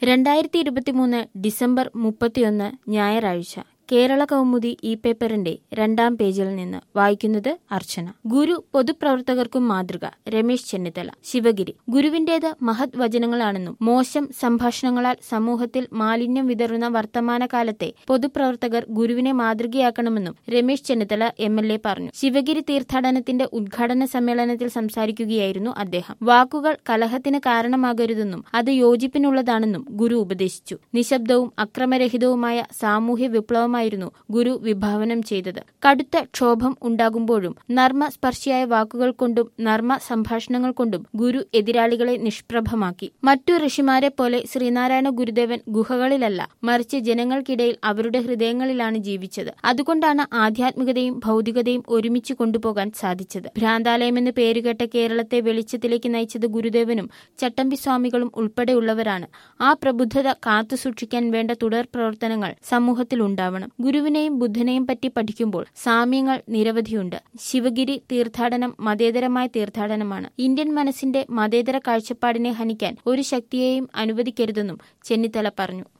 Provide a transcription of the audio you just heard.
രണ്ടായിരത്തി ഇരുപത്തിമൂന്ന് ഡിസംബർ മുപ്പത്തിയൊന്ന് ഞായറാഴ്ച കേരള കൗമുദി ഈ പേപ്പറിന്റെ രണ്ടാം പേജിൽ നിന്ന് വായിക്കുന്നത് അർച്ചന ഗുരു പൊതുപ്രവർത്തകർക്കും മാതൃക രമേശ് ചെന്നിത്തല ശിവഗിരി ഗുരുവിന്റേത് മഹത് വചനങ്ങളാണെന്നും മോശം സംഭാഷണങ്ങളാൽ സമൂഹത്തിൽ മാലിന്യം വിതറുന്ന വർത്തമാനകാലത്തെ പൊതുപ്രവർത്തകർ ഗുരുവിനെ മാതൃകയാക്കണമെന്നും Ramesh Chennithala M L A പറഞ്ഞു ശിവഗിരി തീർത്ഥാടനത്തിന്റെ ഉദ്ഘാടന സമ്മേളനത്തിൽ സംസാരിക്കുകയായിരുന്നു അദ്ദേഹം വാക്കുകൾ കലഹത്തിന് കാരണമാകരുതെന്നും അത് യോജിപ്പിനുള്ളതാണെന്നും ഗുരു ഉപദേശിച്ചു നിശബ്ദവും അക്രമരഹിതവുമായ സാമൂഹ്യ വിപ്ലവമായിരുന്നു ഗുരു വിഭാവനം ചെയ്തത് കടുത്ത ക്ഷോഭം ഉണ്ടാകുമ്പോഴും നർമ്മ സ്പർശിയായ വാക്കുകൾ കൊണ്ടും നർമ്മ സംഭാഷണങ്ങൾ കൊണ്ടും ഗുരു എതിരാളികളെ നിഷ്പ്രഭമാക്കി മറ്റു ഋഷിമാരെ പോലെ ശ്രീനാരായണ ഗുരുദേവൻ ഗുഹകളിലല്ല മറിച്ച് ജനങ്ങൾക്കിടയിൽ അവരുടെ ഹൃദയങ്ങളിലാണ് ജീവിച്ചത് അതുകൊണ്ടാണ് ആധ്യാത്മികതയും ഭൗതികതയും ഒരുമിച്ച് കൊണ്ടുപോകാൻ സാധിച്ചത് ഭ്രാന്താലയമെന്ന് പേരുകേട്ട കേരളത്തെ വെളിച്ചത്തിലേക്ക് നയിച്ചത് ഗുരുദേവനും ചട്ടമ്പി സ്വാമികളും ഉൾപ്പെടെയുള്ളവരാണ് ആ പ്രബുദ്ധത കാത്തുസൂക്ഷിക്കാൻ വേണ്ട തുടർ പ്രവർത്തനങ്ങൾ സമൂഹത്തിൽ ഉണ്ടാവണം ഗുരുവിനെയും ബുദ്ധനെയും പറ്റി പഠിക്കുമ്പോൾ സാമ്യങ്ങൾ നിരവധിയുണ്ട് ശിവഗിരി തീർത്ഥാടനം മതേതരമായ തീർത്ഥാടനമാണ് ഇന്ത്യൻ മനസ്സിന്റെ മതേതര കാഴ്ചപ്പാടിനെ ഹനിക്കാൻ ഒരു ശക്തിയെയും അനുവദിക്കരുതെന്നും ചെന്നിത്തല പറഞ്ഞു